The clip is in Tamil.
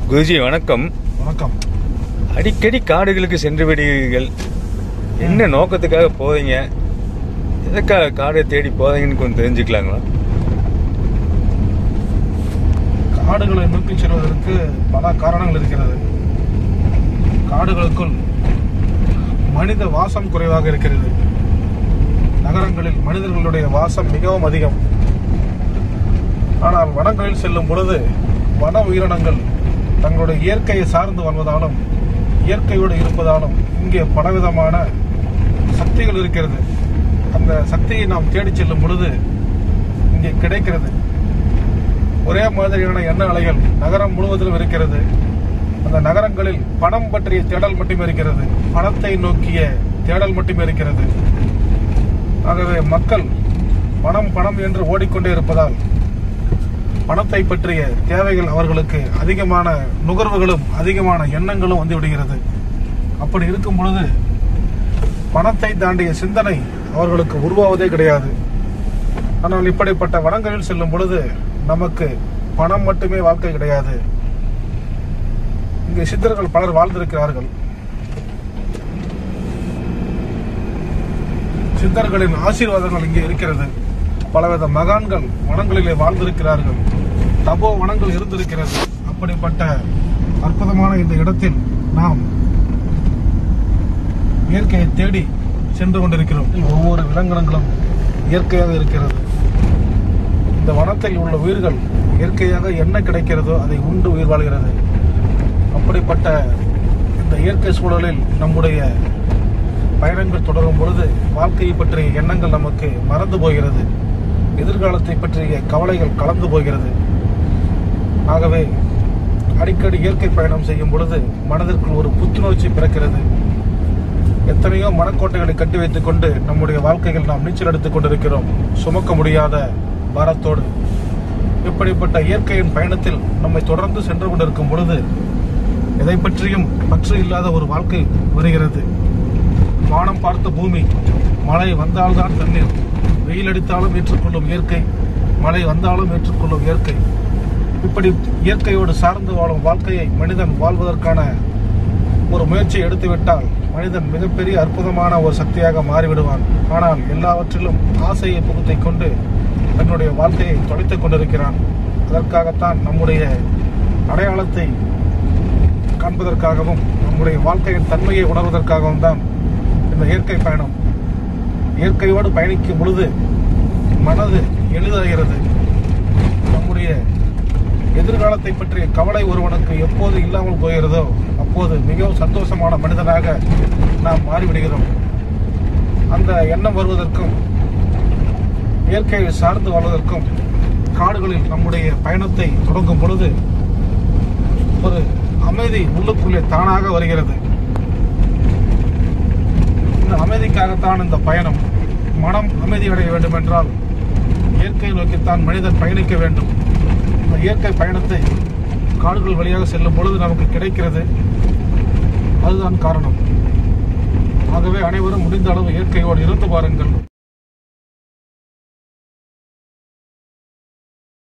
குருஜி வணக்கம் வணக்கம் அடிக்கடி காடுகளுக்கு சென்று விடுவீர்கள் என்ன நோக்கத்துக்காக போவீங்க எதுக்காக காடை தேடி போவீங்கன்னு கொஞ்சம் தெரிஞ்சுக்கலாங்களா காடுகளை நோக்கி செல்வதற்கு பல காரணங்கள் இருக்கிறது காடுகளுக்குள் மனித வாசம் குறைவாக இருக்கிறது நகரங்களில் மனிதர்களுடைய வாசம் மிகவும் அதிகம் ஆனால் வனங்களில் செல்லும் பொழுது வன உயிரினங்கள் தங்களுடைய இயற்கையை சார்ந்து வாழ்வதாலும் இயற்கையோடு இருப்பதாலும் இங்கே பலவிதமான சக்திகள் இருக்கிறது அந்த சக்தியை நாம் தேடிச் செல்லும் பொழுது இங்கே கிடைக்கிறது ஒரே மாதிரியான எண்ண அலைகள் நகரம் முழுவதிலும் இருக்கிறது அந்த நகரங்களில் பணம் பற்றிய தேடல் மட்டுமே இருக்கிறது பணத்தை நோக்கிய தேடல் மட்டுமே இருக்கிறது ஆகவே மக்கள் பணம் பணம் என்று ஓடிக்கொண்டே இருப்பதால் பணத்தை பற்றிய தேவைகள் அவர்களுக்கு அதிகமான நுகர்வுகளும் அதிகமான எண்ணங்களும் வந்து விடுகிறது அப்படி இருக்கும் பொழுது பணத்தை தாண்டிய சிந்தனை அவர்களுக்கு உருவாவதே கிடையாது ஆனால் இப்படிப்பட்ட வனங்களில் செல்லும் பொழுது நமக்கு பணம் மட்டுமே வாழ்க்கை கிடையாது இங்கே சித்தர்கள் பலர் வாழ்ந்திருக்கிறார்கள் சித்தர்களின் ஆசீர்வாதங்கள் இங்கே இருக்கிறது பலவித மகான்கள் வனங்களிலே வாழ்ந்திருக்கிறார்கள் தபோ வனங்கள் இருந்திருக்கிறது அப்படிப்பட்ட அற்புதமான இந்த இடத்தில் நாம் இயற்கையை தேடி சென்று கொண்டிருக்கிறோம் ஒவ்வொரு விலங்கினங்களும் இயற்கையாக இருக்கிறது இந்த வனத்தில் உள்ள உயிர்கள் இயற்கையாக என்ன கிடைக்கிறதோ அதை உண்டு உயிர் வாழ்கிறது அப்படிப்பட்ட இந்த இயற்கை சூழலில் நம்முடைய பயணங்கள் தொடரும் பொழுது வாழ்க்கையை பற்றிய எண்ணங்கள் நமக்கு மறந்து போகிறது எதிர்காலத்தை பற்றிய கவலைகள் கலந்து போகிறது ஆகவே அடிக்கடி இயற்கை பயணம் செய்யும் பொழுது மனதிற்குள் ஒரு புத்துணர்ச்சி பிறக்கிறது எத்தனையோ மனக்கோட்டைகளை கட்டி வைத்துக் கொண்டு நம்முடைய வாழ்க்கையில் நாம் நீச்சல் எடுத்துக் கொண்டிருக்கிறோம் சுமக்க முடியாத பாரத்தோடு இப்படிப்பட்ட இயற்கையின் பயணத்தில் நம்மை தொடர்ந்து சென்று கொண்டிருக்கும் பொழுது எதை பற்றியும் பற்று இல்லாத ஒரு வாழ்க்கை வருகிறது வானம் பார்த்த பூமி மழை வந்தால்தான் தண்ணீர் வெயில் அடித்தாலும் ஏற்றுக்கொள்ளும் இயற்கை மழை வந்தாலும் ஏற்றுக்கொள்ளும் இயற்கை இப்படி இயற்கையோடு சார்ந்து வாழும் வாழ்க்கையை மனிதன் வாழ்வதற்கான ஒரு முயற்சியை எடுத்துவிட்டால் மனிதன் மிகப்பெரிய அற்புதமான ஒரு சக்தியாக மாறிவிடுவான் ஆனால் எல்லாவற்றிலும் ஆசையை புகுத்திக் கொண்டு தன்னுடைய வாழ்க்கையை தொலைத்துக் கொண்டிருக்கிறான் அதற்காகத்தான் நம்முடைய அடையாளத்தை காண்பதற்காகவும் நம்முடைய வாழ்க்கையின் தன்மையை உணர்வதற்காகவும் தான் இந்த இயற்கை பயணம் இயற்கையோடு பயணிக்கும் பொழுது மனது எளிதாகிறது நம்முடைய எதிர்காலத்தை பற்றிய கவலை ஒருவனுக்கு எப்போது இல்லாமல் போகிறதோ அப்போது மிகவும் சந்தோஷமான மனிதனாக நாம் மாறிவிடுகிறோம் அந்த எண்ணம் வருவதற்கும் இயற்கையை சார்ந்து வாழ்வதற்கும் காடுகளில் நம்முடைய பயணத்தை தொடங்கும் பொழுது ஒரு அமைதி உள்ளுக்குள்ளே தானாக வருகிறது இந்த அமைதிக்காகத்தான் இந்த பயணம் மனம் அமைதி அடைய வேண்டும் என்றால் இயற்கை நோக்கித்தான் மனிதன் பயணிக்க வேண்டும் இந்த இயற்கை பயணத்தை காடுகள் வழியாக செல்லும் பொழுது நமக்கு கிடைக்கிறது அதுதான் காரணம் ஆகவே அனைவரும் முடிந்த அளவு இயற்கையோடு இருந்து பாருங்கள்